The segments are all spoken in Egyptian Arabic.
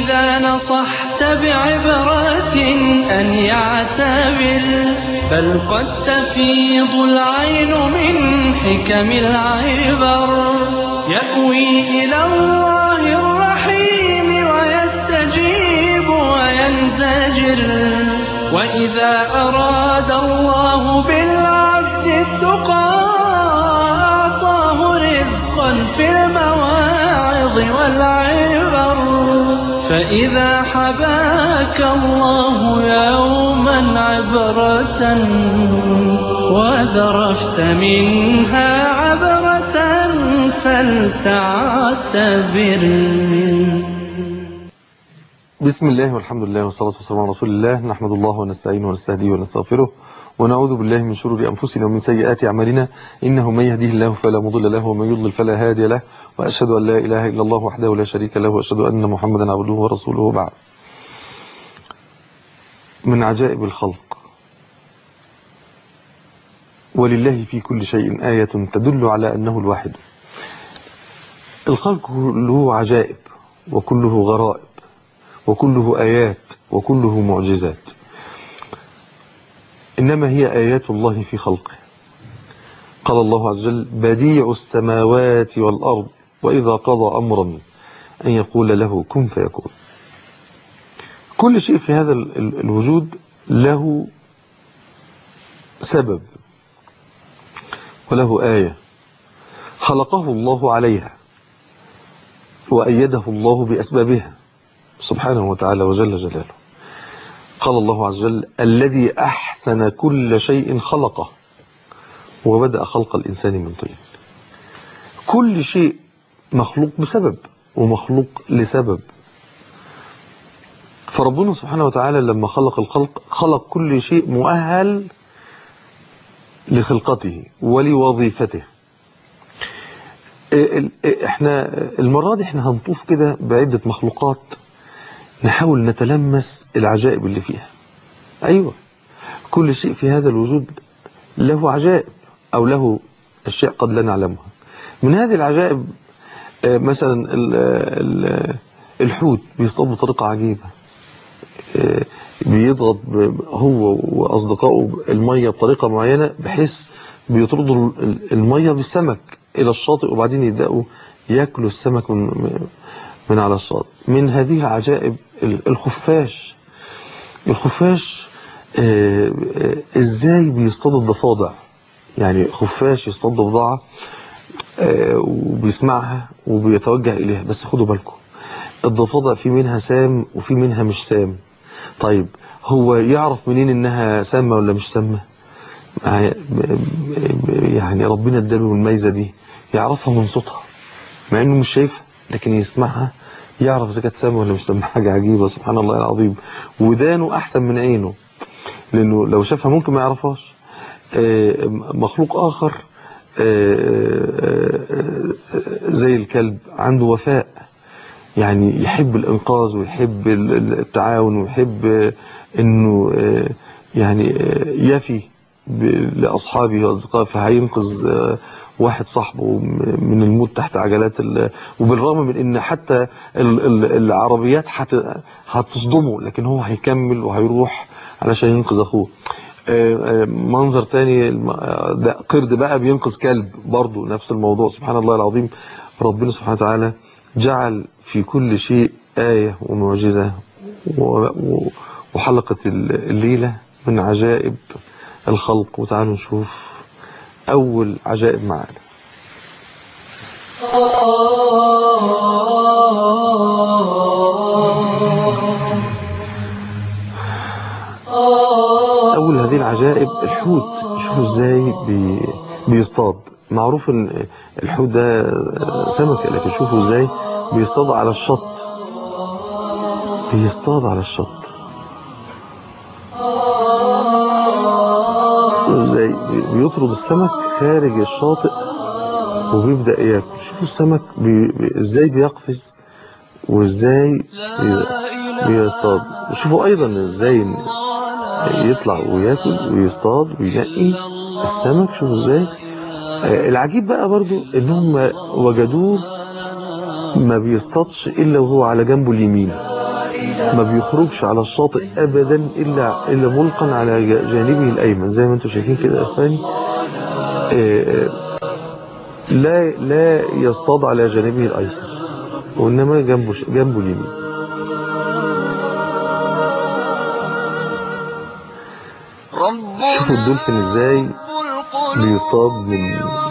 إذا نصحت بعبرة أن يعتبر بل قد تفيض العين من حكم العبر يأوي إلى الله الرحيم ويستجيب وينزجر وإذا أراد الله بالعبد التقى أعطاه رزقا في المواعظ والعبر فإذا حباك الله يوما عبرة وذرفت منها عبرة فلتعتبر بسم الله والحمد لله والصلاة والسلام على رسول الله نحمد الله ونستعينه ونستهديه ونستغفره ونعوذ بالله من شرور أنفسنا ومن سيئات أعمالنا إنه من يهديه الله فلا مضل له ومن يضلل فلا هادي له وأشهد أن لا إله إلا الله وحده لا شريك له وأشهد أن محمدا عبده ورسوله وبعد من عجائب الخلق ولله في كل شيء آية تدل على أنه الواحد الخلق له عجائب وكله غرائب وكله آيات وكله معجزات إنما هي آيات الله في خلقه قال الله عز وجل بديع السماوات والأرض وإذا قضى أمرا أن يقول له كن فيكون كل شيء في هذا الوجود له سبب وله آية خلقه الله عليها وأيده الله بأسبابها سبحانه وتعالى وجل جلاله قال الله عز وجل الذي أحسن كل شيء خلقه وبدأ خلق الإنسان من طين كل شيء مخلوق بسبب ومخلوق لسبب فربنا سبحانه وتعالى لما خلق الخلق خلق كل شيء مؤهل لخلقته ولوظيفته احنا المرة دي احنا هنطوف كده بعدة مخلوقات نحاول نتلمس العجائب اللي فيها أيوة كل شيء في هذا الوجود له عجائب أو له أشياء قد لا نعلمها من هذه العجائب مثلا الحوت بيصطاد بطريقة عجيبة بيضغط هو وأصدقائه المية بطريقة معينة بحيث بيطردوا المية بالسمك إلى الشاطئ وبعدين يبدأوا يأكلوا السمك من من على الشاطئ من هذه العجائب الخفاش الخفاش آه آه ازاي بيصطاد الضفادع يعني خفاش يصطاد ضفدعة آه وبيسمعها وبيتوجه إليها بس خدوا بالكم الضفادع في منها سام وفي منها مش سام طيب هو يعرف منين انها سامة ولا مش سامة يعني ربنا اداله الميزة دي يعرفها من صوتها مع انه مش شايفها لكن يسمعها يعرف اذا كانت سامه ولا مش سامه حاجه عجيبه سبحان الله العظيم ودانه احسن من عينه لانه لو شافها ممكن ما يعرفهاش مخلوق اخر زي الكلب عنده وفاء يعني يحب الانقاذ ويحب التعاون ويحب انه يعني يفي لاصحابه واصدقائه فهينقذ واحد صاحبه من الموت تحت عجلات وبالرغم من ان حتى العربيات هتصدمه لكن هو هيكمل وهيروح علشان ينقذ اخوه منظر تاني ده قرد بقى بينقذ كلب برضه نفس الموضوع سبحان الله العظيم ربنا سبحانه وتعالى جعل في كل شيء آية ومعجزة وحلقة الليلة من عجائب الخلق وتعالوا نشوف أول عجائب معانا أول هذه العجائب الحوت شوفوا إزاي بي بيصطاد معروف إن الحوت ده سمكة لكن شوفوا إزاي بيصطاد على الشط بيصطاد على الشط ازاي بيطرد السمك خارج الشاطئ وبيبدأ ياكل شوفوا السمك بي... بي... ازاي بيقفز وازاي بي... بيصطاد شوفوا ايضا ازاي يطلع وياكل ويصطاد وينقي السمك شوفوا ازاي العجيب بقى برضو انهم وجدوه ما بيصطادش الا وهو على جنبه اليمين ما بيخرجش على الشاطئ ابدا الا الا ملقا على ج- جانبه الايمن زي ما انتم شايفين كده يا اخواني آه، آه، لا لا يصطاد على جانبه الايسر وانما جنبه ش- جنبه اليمين شوفوا الدولفين ازاي بيصطاد من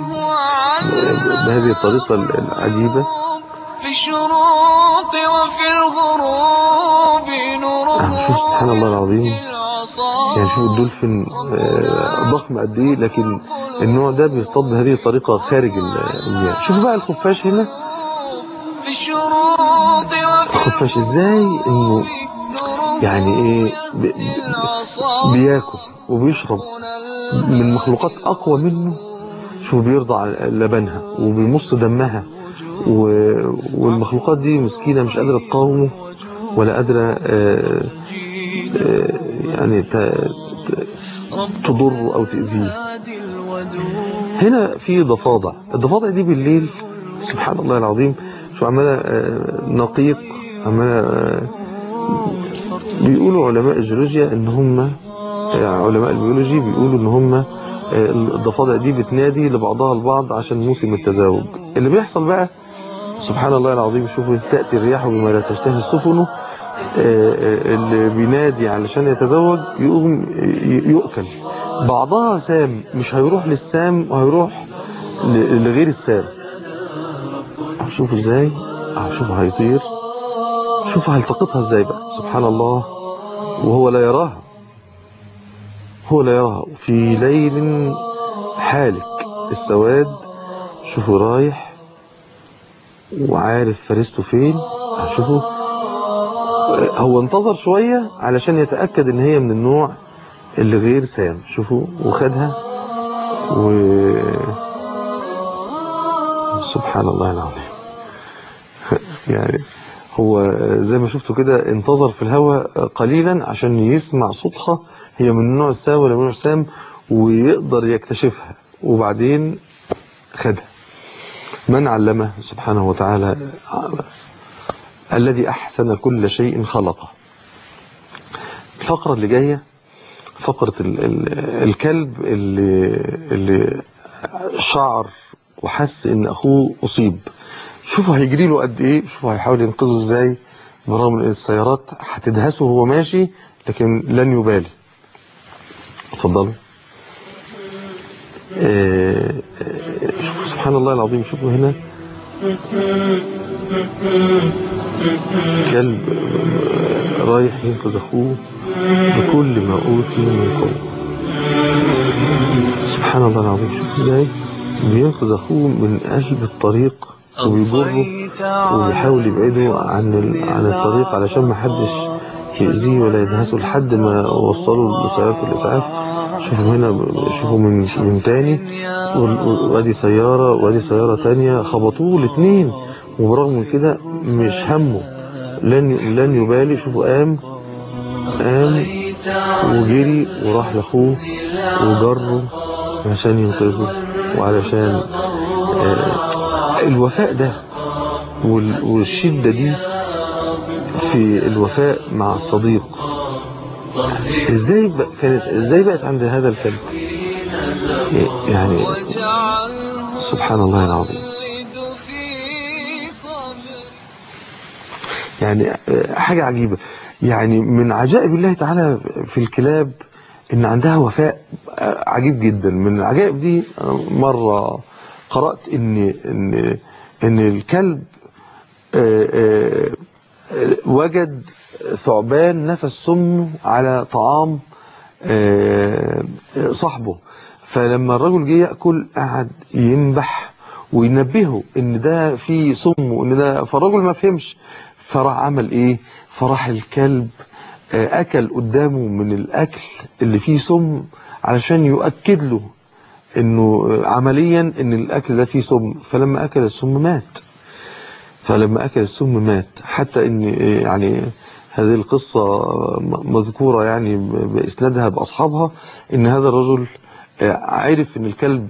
بهذه الطريقة العجيبة في الشروق وفي الغروب نور آه، شوف سبحان الله العظيم العصا يعني شوف الدولفين آه، ضخم قد ايه لكن النوع ده بيصطاد بهذه الطريقة خارج ال- المياه شوفوا بقى الخفاش هنا في الشروق وفي الخفاش ازاي انه يعني ايه بي- العصا بياكل وبيشرب من مخلوقات اقوى منه شوف بيرضع لبنها وبيمص دمها و... والمخلوقات دي مسكينة مش قادرة تقاومه ولا قادرة آه، آه، يعني ت... ت... تضره أو تأذيه هنا في ضفادع الضفادع دي بالليل سبحان الله العظيم شو عمالة آه، نقيق عمالة آه، بيقولوا علماء الجيولوجيا ان هم آه، علماء البيولوجي بيقولوا ان هم آه، الضفادع دي بتنادي لبعضها البعض عشان موسم التزاوج اللي بيحصل بقى سبحان الله العظيم شوفوا تأتي الرياح بما لا تشتهي السفن آه، آه، اللي بينادي علشان يتزوج يقوم ي- يؤكل بعضها سام مش هيروح للسام وهيروح ل- لغير السام شوفوا ازاي آه، شوفوا هيطير شوفوا هيلتقطها ازاي بقى سبحان الله وهو لا يراها هو لا يراها في ليل حالك السواد شوفوا رايح وعارف فريسته فين شوفوا هو انتظر شوية علشان يتأكد ان هي من النوع اللي غير سام شوفوا وخدها و سبحان الله العظيم يعني هو زي ما شفتوا كده انتظر في الهواء قليلا عشان يسمع صوتها هي من النوع السام ولا من النوع السام ويقدر يكتشفها وبعدين خدها من علمه سبحانه وتعالى الذي أحسن كل شيء خلقه الفقرة اللي جاية فقرة ال ال الكلب اللي, اللي شعر وحس ان اخوه اصيب شوفوا هيجري له قد ايه شوفوا هيحاول ينقذه ازاي برغم ان السيارات هتدهسه وهو ماشي لكن لن يبالي اتفضلوا آه، آه، شوفوا سبحان الله العظيم شوفوا هنا كلب آه، رايح ينقذ اخوه بكل ما اوتي من قوه سبحان الله العظيم شوف ازاي بينقذ اخوه من قلب الطريق وبيجره وبيحاول يبعده عن ال- عن الطريق علشان ما حدش يأذيه ولا يدهسه لحد ما وصلوا لسيارة الإسعاف شوفوا هنا شوفوا من من تاني وال- وادي سيارة وادي سيارة تانية خبطوه الاتنين وبرغم من كده مش همه لن لن يبالي شوفوا قام قام وجري وراح لاخوه وجره عشان ينقذه وعلشان آه، الوفاء ده وال- والشدة دي في الوفاء مع الصديق ازاي بق- كانت ازاي بقت عند هذا الكلب يعني سبحان الله العظيم في صبر يعني آه، حاجة عجيبة يعني من عجائب الله تعالى في الكلاب ان عندها وفاء آه، عجيب جدا من العجائب دي آه، مرة قرأت ان ان ان الكلب آه، آه، آه، وجد ثعبان نفس سمه على طعام آه، آه، صاحبه فلما الرجل جه ياكل قعد ينبح وينبهه ان ده فيه سم وان ده فالرجل ما فهمش فراح عمل ايه فراح الكلب آه، اكل قدامه من الاكل اللي فيه سم علشان يؤكد له انه آه، عمليا ان الاكل ده فيه سم فلما اكل السم مات فلما أكل السم مات حتى إن يعني هذه القصة مذكورة يعني بإسنادها بأصحابها إن هذا الرجل عرف إن الكلب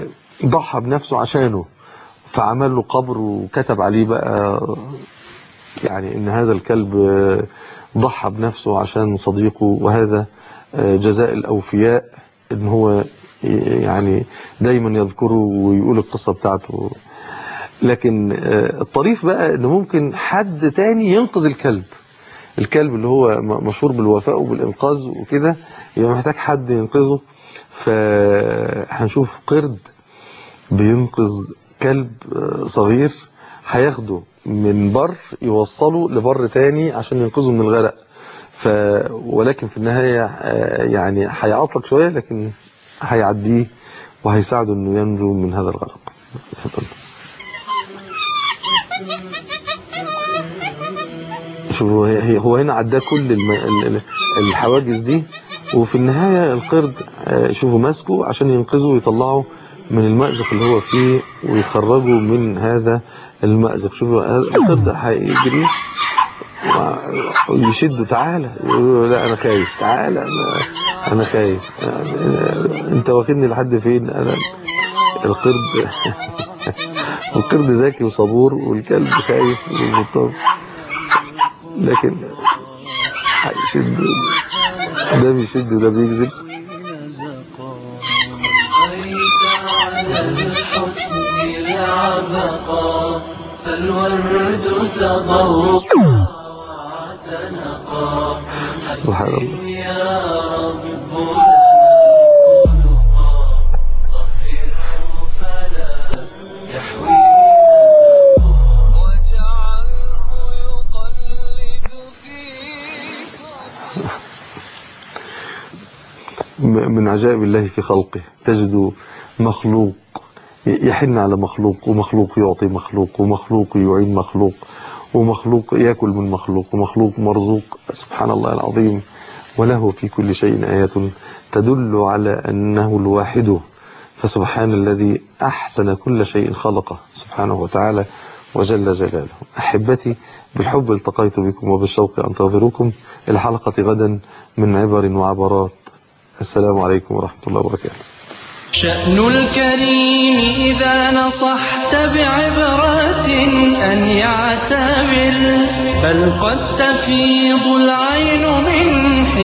ضحى بنفسه عشانه فعمل له قبر وكتب عليه بقى يعني ان هذا الكلب آه، ضحى بنفسه عشان صديقه وهذا آه، جزاء الاوفياء ان هو ي- يعني دايما يذكره ويقول القصة بتاعته لكن آه، الطريف بقى ان ممكن حد تاني ينقذ الكلب الكلب اللي هو م- مشهور بالوفاء وبالإنقاذ وكده يبقى محتاج حد ينقذه فهنشوف قرد بينقذ كلب آه، صغير هياخده من بر يوصله لبر تاني عشان ينقذه من الغرق ف ولكن في النهاية آه، يعني هيعطلك شوية لكن هيعديه وهيساعده انه ينجو من هذا الغرق اتفضل شوف هو هي- هو هنا عداه كل الم... ال- ال- الحواجز دي وفي النهاية القرد آه، شوفوا ماسكه عشان ينقذه ويطلعه من المأزق اللي هو فيه ويخرجه من هذا المأزق شوفوا هذا القرد هيجري ويشده تعالى يقول له لا انا خايف تعالى انا انا خايف آه، انت واخدني لحد فين انا القرد القرد ذكي وصبور والكلب خايف ومضطر لكن هيشد ده بيشد وده بيجذب خيت على الحسن العبقى فالورد تضوع وتنقى سبحان الله يا رب لنا الخلقا طهره فلا يحوي نزقا واجعله يقلد في صدره م- من عجائب الله في خلقه تجد مخلوق ي- يحن على مخلوق ومخلوق يعطي مخلوق ومخلوق يعين مخلوق ومخلوق يأكل من مخلوق ومخلوق مرزوق سبحان الله العظيم وله في كل شيء آيات تدل على أنه الواحد فسبحان الذي أحسن كل شيء خلقه سبحانه وتعالى وجل جلاله أحبتي بالحب التقيت بكم وبالشوق أنتظركم الحلقة غدا من عبر وعبرات السلام عليكم ورحمة الله وبركاته شأن الكريم إذا نصحت بعبرة أن يعتبر بل قد تفيض العين من